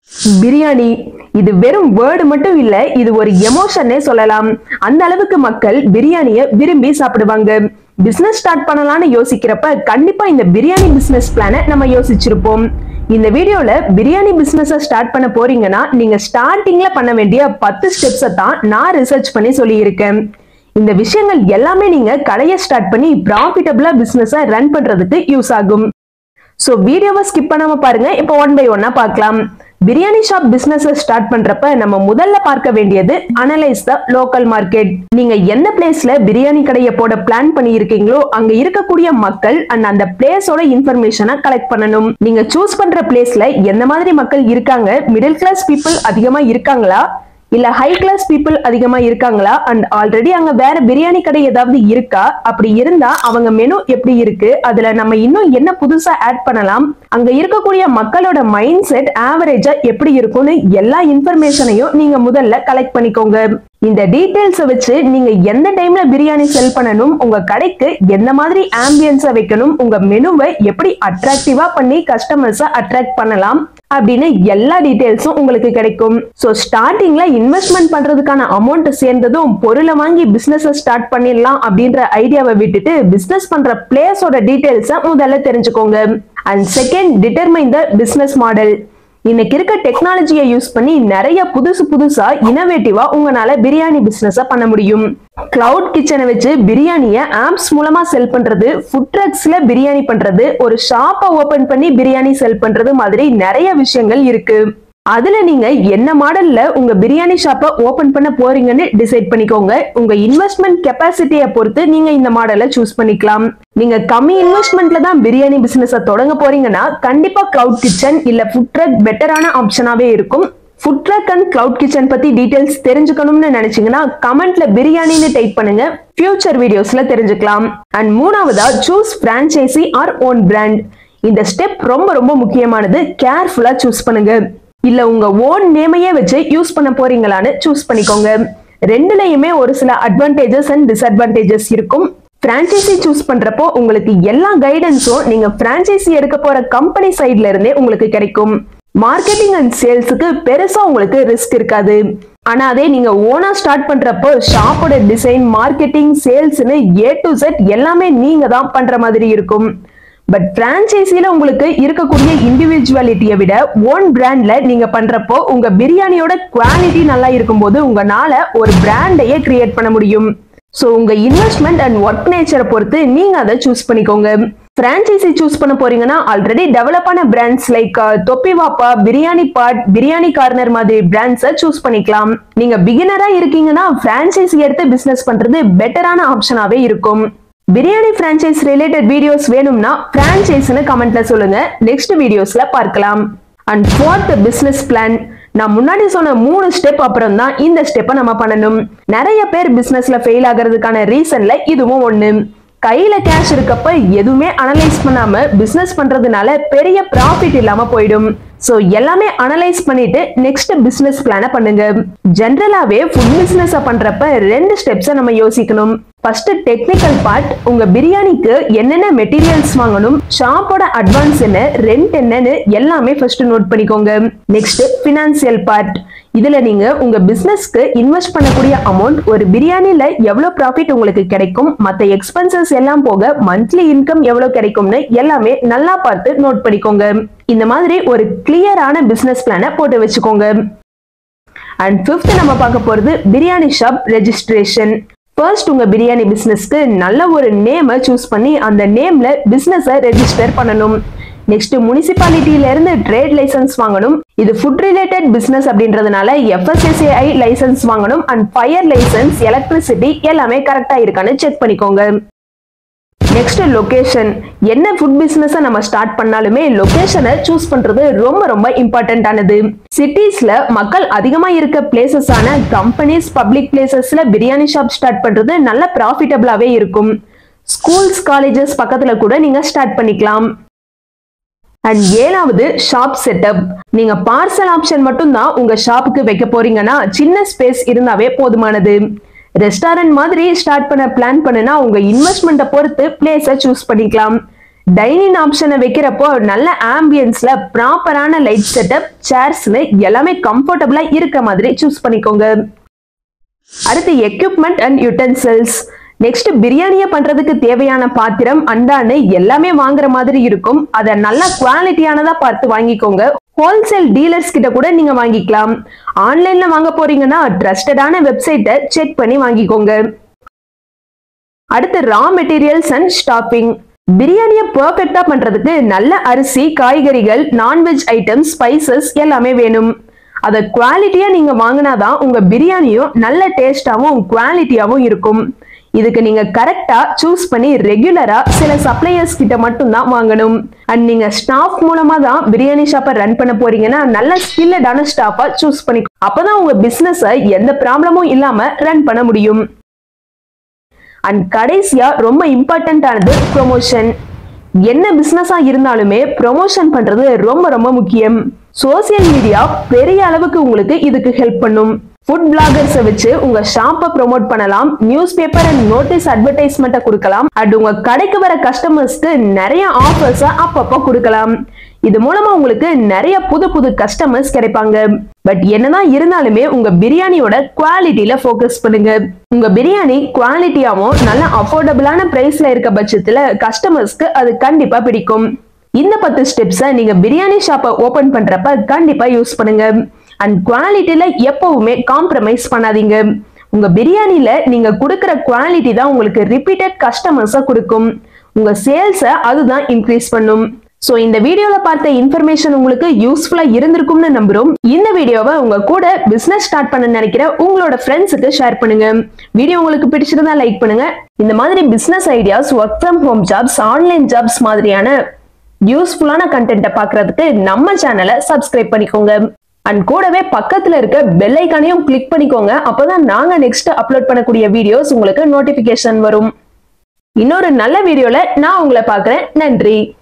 பிரியாணி இது வெறும் வேர்டு மட்டும் இல்ல இது ஒரு எமோஷன்னே சொல்லலாம் அந்த அளவுக்கு மக்கள் பிரியாணிய விரும்பி சாப்பிடுவாங்க பிசினஸ் ஸ்டார்ட் பண்ணலாம்னு யோசிக்கிறப்ப கண்டிப்பா இந்த பிரியாணி பிசினஸ் பிளான நம்ம யோசிச்சிருப்போம் இந்த வீடியோல பிரியாணி பிசினஸ் ஸ்டார்ட் பண்ண போறீங்கன்னா நீங்க ஸ்டார்டிங்ல பண்ண வேண்டிய பத்து ஸ்டெப்ஸை தான் நான் ரிசர்ச் பண்ணி சொல்லியிருக்கேன் இந்த விஷயங்கள் எல்லாமே நீங்க கடையை ஸ்டார்ட் பண்ணி ப்ராஃபிட்டபிளா பிசினஸ் ரன் பண்றதுக்கு யூஸ் ஆகும் சோ வீடியோவை ஸ்கிப் பண்ணாம பாருங்க இப்போ ஒன் பை ஒன்னா பார்க்கலாம் பிரியாணி ஷாப் பிசினஸ் ஸ்டார்ட் பண்றப்ப நம்ம முதல்ல பார்க்க வேண்டியது அனலைஸ் த லோக்கல் மார்க்கெட் நீங்க எந்த பிளேஸ்ல பிரியாணி கடையை போட பிளான் பண்ணி இருக்கீங்களோ அங்க இருக்கக்கூடிய மக்கள் அண்ட் அந்த பிளேஸோட இன்ஃபர்மேஷனை கலெக்ட் பண்ணணும் நீங்க சூஸ் பண்ற பிளேஸ்ல எந்த மாதிரி மக்கள் இருக்காங்க மிடில் கிளாஸ் பீப்புள் அதிகமா இருக்காங்களா இல்ல ஹை கிளாஸ் பீப்புள் அதிகமா இருக்காங்களா அண்ட் ஆல்ரெடி அங்க வேற பிரியாணி கடை ஏதாவது இருக்கா அப்படி இருந்தா அவங்க மெனு எப்படி இருக்கு அதுல நம்ம இன்னும் என்ன புதுசா ஆட் பண்ணலாம் அங்க இருக்கக்கூடிய மக்களோட மைண்ட் செட் ஆவரேஜா எப்படி இருக்கும்னு எல்லா இன்ஃபர்மேஷனையும் நீங்க முதல்ல கலெக்ட் பண்ணிக்கோங்க இந்த டீடைல்ஸை வச்சு நீங்க எந்த டைம்ல பிரியாணி செல் பண்ணணும் உங்க கடைக்கு எந்த மாதிரி ஆம்பியன்ஸை வைக்கணும் உங்க மெனுவை எப்படி அட்ராக்டிவா பண்ணி கஸ்டமர்ஸை அட்ராக்ட் பண்ணலாம் அப்படின்னு எல்லா டீடைல்ஸும் உங்களுக்கு கிடைக்கும் சோ ஸ்டார்டிங்ல இன்வெஸ்ட்மெண்ட் பண்றதுக்கான அமௌண்ட் சேர்ந்ததும் பொருளை வாங்கி பிசினஸ் ஸ்டார்ட் பண்ணிடலாம் அப்படின்ற ஐடியாவை விட்டுட்டு பிசினஸ் பண்ற பிளேஸோட டீடைல்ஸை முதல்ல தெரிஞ்சுக்கோங்க and second determine the business model இன்னைக்கு இருக்க டெக்னாலஜியை யூஸ் பண்ணி நிறைய புதுசு புதுசா இனோவேட்டிவா உங்களால பிரியாணி பிசினஸ் பண்ண முடியும் கிளவுட் கிச்சனை வச்சு பிரியாணிய ஆப்ஸ் மூலமா செல் பண்றது ஃபுட் ட்ரக்ஸ்ல பிரியாணி பண்றது ஒரு ஷாப்பை ஓபன் பண்ணி பிரியாணி செல் பண்றது மாதிரி நிறைய விஷயங்கள் இருக்கு அதுல நீங்க என்ன மாடல்ல உங்க பிரியாணி ஷாப்பை ஓபன் பண்ண போறீங்கன்னு டிசைட் பண்ணிக்கோங்க உங்க இன்வெஸ்ட்மெண்ட் கெப்பாசிட்டியை பொறுத்து நீங்க இந்த மாடலை சூஸ் பண்ணிக்கலாம் நீங்க கம்மி இன்வெஸ்ட்மெண்ட்ல தான் பிரியாணி பிசினஸ் தொடங்க போறீங்கன்னா கண்டிப்பா கிளவுட் கிச்சன் இல்ல ஃபுட் ட்ரக் பெட்டரான ஆப்ஷனாவே இருக்கும் food truck and cloud kitchen பத்தி டீடைல்ஸ் தெரிஞ்சுக்கணும்னு நினைச்சீங்கன்னா கமெண்ட்ல பிரியாணின்னு டைப் பண்ணுங்க ஃபியூச்சர் வீடியோஸ்ல தெரிஞ்சுக்கலாம் அண்ட் மூணாவதா choose franchisee or own brand இந்த ஸ்டெப் ரொம்ப ரொம்ப முக்கியமானது கேர்ஃபுல்லா சூஸ் பண்ணுங்க இல்ல உங்க ஓன் நேமையே வச்சு யூஸ் பண்ண போறீங்களான்னு சூஸ் பண்ணிக்கோங்க ரெண்டுலயுமே ஒரு சில அட்வான்டேஜஸ் அண்ட் டிஸ்அட்வான்டேஜஸ் இருக்கும் பிரான்ச்சைசி சூஸ் பண்றப்போ உங்களுக்கு எல்லா கைடன்ஸும் நீங்க பிரான்ச்சைசி எடுக்க போற கம்பெனி சைட்ல இருந்தே உங்களுக்கு கிடைக்கும் மார்க்கெட்டிங் அண்ட் சேல்ஸுக்கு பெருசா உங்களுக்கு ரிஸ்க் இருக்காது ஆனா அதே நீங்க ஓனா ஸ்டார்ட் பண்றப்போ ஷாப்போட டிசைன் மார்க்கெட்டிங் சேல்ஸ்னு ஏ டு செட் எல்லாமே நீங்க தான் பண்ற மாதிரி இருக்கும் பட் பிரான்ச்சைசில உங்களுக்கு இருக்கக்கூடிய இண்டிவிஜுவாலிட்டியை விட ஓன் பிராண்ட்ல நீங்க பண்றப்போ உங்க பிரியாணியோட குவாலிட்டி நல்லா இருக்கும்போது உங்களால ஒரு பிராண்டையே கிரியேட் பண்ண முடியும் சோ உங்க இன்வெஸ்ட்மெண்ட் அண்ட் ஒர்க் நேச்சரை பொறுத்து நீங்க அதை சூஸ் பண்ணிக்கோங்க பிரான்ச்சைசி சூஸ் பண்ண போறீங்கன்னா ஆல்ரெடி டெவலப் ஆன பிராண்ட்ஸ் லைக் தொப்பி வாப்பா பிரியாணி பாட் பிரியாணி கார்னர் மாதிரி பிராண்ட்ஸை சூஸ் பண்ணிக்கலாம் நீங்க பிகினரா இருக்கீங்கன்னா பிரான்ச்சைசி எடுத்து பிசினஸ் பண்றது பெட்டரான ஆப்ஷனாவே இருக்கும் பிரியாணி பிரான்ச்சைஸ் ரிலேட்டட் வீடியோஸ் வேணும்னா பிரான்ச்சைஸ்னு கமெண்ட்ல சொல்லுங்க நெக்ஸ்ட் வீடியோஸ்ல பார்க்கலாம் அண்ட் ஃபோர்த் பிசினஸ் பிளான் நான் முன்னாடி சொன்ன மூணு ஸ்டெப் அப்புறம் தான் இந்த ஸ்டெப்பை நம்ம பண்ணணும் நிறைய பேர் பிசினஸ்ல ஃபெயில் ஆகிறதுக்கான ரீசன்ல இதுவும் ஒண்ணு கையில கேஷ் இருக்கப்ப எதுவுமே அனலைஸ் பண்ணாம பிசினஸ் பண்றதுனால பெரிய ப்ராஃபிட் இல்லாம போயிடும் சோ எல்லாமே அனலைஸ் பண்ணிட்டு நெக்ஸ்ட் பிசினஸ் பிளான பண்ணுங்க ஜென்ரலாவே ஃபுட் பிசினஸ் பண்றப்ப ரெண்டு ஸ்டெப்ஸை நம்ம யோசிக்கணும் ஃபர்ஸ்ட் டெக்னிக்கல் பார்ட் உங்க பிரியாணிக்கு என்னென்ன மெட்டீரியல்ஸ் வாங்கணும் ஷாப்போட அட்வான்ஸ் என்ன ரெண்ட் என்னன்னு எல்லாமே ஃபர்ஸ்ட் நோட் பண்ணிக்கோங்க நெக்ஸ்ட் பினான்சியல் பார்ட் இதுல நீங்க உங்க பிசினஸ்க்கு இன்வெஸ்ட் பண்ணக்கூடிய அமௌண்ட் ஒரு பிரியாணில எவ்வளவு ப்ராஃபிட் உங்களுக்கு கிடைக்கும் மத்த எக்ஸ்பென்சஸ் எல்லாம் போக மந்த்லி இன்கம் எவ்வளவு கிடைக்கும்னு எல்லாமே நல்லா பார்த்து நோட் பண்ணிக்கோங்க இந்த மாதிரி ஒரு கிளியரான பிசினஸ் பிளானை போட்டு வச்சுக்கோங்க அண்ட் ஃபிஃப்த் நம்ம பார்க்க போறது பிரியாணி ஷாப் ரெஜிஸ்ட்ரேஷன் ஃபர்ஸ்ட் உங்க பிரியாணி பிசினஸ்க்கு நல்ல ஒரு நேமை சூஸ் பண்ணி அந்த நேம்ல பிசினஸை ரெஜிஸ்டர் பண்ணணும் நெக்ஸ்ட் முனிசிபாலிட்டியில இருந்து ட்ரேட் லைசன்ஸ் வாங்கணும் இது ஃபுட் ரிலேட்டட் பிசினஸ் அப்படின்றதுனால எஃப்எஸ்எஸ்ஏஐ லைசன்ஸ் வாங்கணும் அண்ட் ஃபயர் லைசன்ஸ் எலக்ட்ரிசிட்டி எல்லாமே கரெக்டா இருக்கான்னு செக் பண்ணிக்கோங்க நெக்ஸ்ட் லொகேஷன் என்ன ஃபுட் பிசினஸ் நம்ம ஸ்டார்ட் பண்ணாலுமே லொகேஷனை சூஸ் பண்றது ரொம்ப ரொம்ப இம்பார்ட்டன்டானது சிட்டிஸ்ல மக்கள் அதிகமா இருக்க பிளேசஸ் ஆன கம்பெனிஸ் பப்ளிக் பிளேசஸ்ல பிரியாணி ஷாப் ஸ்டார்ட் பண்றது நல்ல ப்ராஃபிட்டபிளாவே இருக்கும் ஸ்கூல்ஸ் காலேஜஸ் பக்கத்துல கூட நீங்க ஸ்டார்ட் பண்ணிக்கலாம் அண்ட் ஏழாவது ஷாப் செட்டப் நீங்க பார்சல் ஆப்ஷன் மட்டும் தான் உங்க ஷாப்புக்கு வைக்க போறீங்கன்னா சின்ன ஸ்பேஸ் இருந்தாவே போதுமானது ரெஸ்டாரண்ட் மாதிரி ஸ்டார்ட் பண்ண பிளான் பண்ணுனா உங்க இன்வெஸ்ட்மெண்ட்டை பொறுத்து பிளேஸை சூஸ் பண்ணிக்கலாம் டைனிங் ஆப்ஷனை வைக்கிறப்போ நல்ல ஆம்பியன்ஸ்ல ப்ராப்பரான லைட் செட்டப் சேர்ஸ்னு எல்லாமே கம்ஃபர்டபுளா இருக்க மாதிரி சூஸ் பண்ணிக்கோங்க அடுத்து எக்யூப்மெண்ட் அண்ட் யூட்டன்சில்ஸ் நெக்ஸ்ட் பிரியாணியை பண்றதுக்கு தேவையான பாத்திரம் அண்டான்னு எல்லாமே வாங்குற மாதிரி இருக்கும் அதை நல்ல குவாலிட்டியானதா பார்த்து வாங்கிக்கோங்க ஹோல்சேல் டீலர்ஸ் கிட்ட கூட நீங்க வாங்கிக்கலாம் ஆன்லைன்ல வாங்க போறீங்கன்னா ட்ரஸ்டடான வெப்சைட்டை செக் பண்ணி வாங்கிக்கோங்க அடுத்து ரா மெட்டீரியல்ஸ் அண்ட் ஸ்டாப்பிங் பிரியாணியை பர்ஃபெக்டா பண்றதுக்கு நல்ல அரிசி காய்கறிகள் நான்வெஜ் ஐட்டம்ஸ் ஸ்பைசஸ் எல்லாமே வேணும் அதை குவாலிட்டியா நீங்க வாங்கினாதான் உங்க பிரியாணியும் நல்ல டேஸ்டாவும் குவாலிட்டியாவும் இருக்கும் இதுக்கு நீங்க கரெக்டா சூஸ் பண்ணி ரெகுலரா சில சப்ளையர்ஸ் கிட்ட மட்டும் தான் வாங்கணும் அண்ட் நீங்க ஸ்டாஃப் மூலமா தான் பிரியாணி ஷாப்பை ரன் பண்ண போறீங்கன்னா நல்ல ஸ்கில்லடான ஸ்டாஃபா சூஸ் பண்ணி அப்பதான் உங்க பிசினஸ் எந்த ப்ராப்ளமும் இல்லாம ரன் பண்ண முடியும் அண்ட் கடைசியா ரொம்ப இம்பார்ட்டன்டானது ப்ரொமோஷன் என்ன பிசினஸா இருந்தாலுமே ப்ரொமோஷன் பண்றது ரொம்ப ரொம்ப முக்கியம் சோசியல் மீடியா பெரிய அளவுக்கு உங்களுக்கு இதுக்கு ஹெல்ப் பண்ணும் ஃபுட் பிளாகர்ஸை வச்சு உங்க ஷாப்பை ப்ரோமோட் பண்ணலாம் நியூஸ் பேப்பர் அண்ட் நோட்டீஸ் அட்வர்டைஸ்மெண்ட்டை கொடுக்கலாம் அண்ட் உங்க கடைக்கு வர கஸ்டமர்ஸ்க்கு நிறைய ஆஃபர்ஸை அப்பப்போ கொடுக்கலாம் இது மூலமா உங்களுக்கு நிறைய புது புது கஸ்டமர்ஸ் கிடைப்பாங்க பட் என்னதான் இருந்தாலுமே உங்க பிரியாணியோட குவாலிட்டியில ஃபோக்கஸ் பண்ணுங்க உங்க பிரியாணி குவாலிட்டியாவும் நல்ல அஃபோர்டபுளான பிரைஸ்ல இருக்க பட்சத்துல கஸ்டமர்ஸ்க்கு அது கண்டிப்பா பிடிக்கும் இந்த பத்து ஸ்டெப்ஸை நீங்க பிரியாணி ஷாப்பை ஓபன் பண்றப்ப கண்டிப்பா யூஸ் பண்ணுங்க அண்ட் குவாலிட்டியில எப்பவுமே காம்ப்ரமைஸ் பண்ணாதீங்க உங்க பிரியாணில நீங்க கொடுக்கிற குவாலிட்டி தான் உங்களுக்கு ரிப்பீட்டட் கஸ்டமர்ஸை கொடுக்கும் உங்க சேல்ஸை அதுதான் இன்க்ரீஸ் பண்ணும் சோ இந்த வீடியோல பார்த்த இன்ஃபர்மேஷன் உங்களுக்கு யூஸ்ஃபுல்லா இருந்திருக்கும்னு நம்புறோம் இந்த வீடியோவை உங்க கூட பிசினஸ் ஸ்டார்ட் பண்ண நினைக்கிற உங்களோட ஃப்ரெண்ட்ஸுக்கு ஷேர் பண்ணுங்க வீடியோ உங்களுக்கு பிடிச்சிருந்தா லைக் பண்ணுங்க இந்த மாதிரி business ideas work from home jobs online jobs மாதிரியான யூஸ்ஃபுல்லான கண்டென்ட்டை பார்க்கறதுக்கு நம்ம சேனலை சப்ஸ்கிரைப் பண்ணிக்கோங்க அண்ட் கூடவே பக்கத்துல இருக்க பெல் ஐக்கானையும் கிளிக் பண்ணிக்கோங்க அப்பதான் நாங்க நெக்ஸ்ட் அப்லோட் பண்ணக்கூடிய வீடியோஸ் உங்களுக்கு நோட்டிபிகேஷன் வரும் இன்னொரு நல்ல வீடியோல நான் உங்களை பார்க்கறேன் நன்றி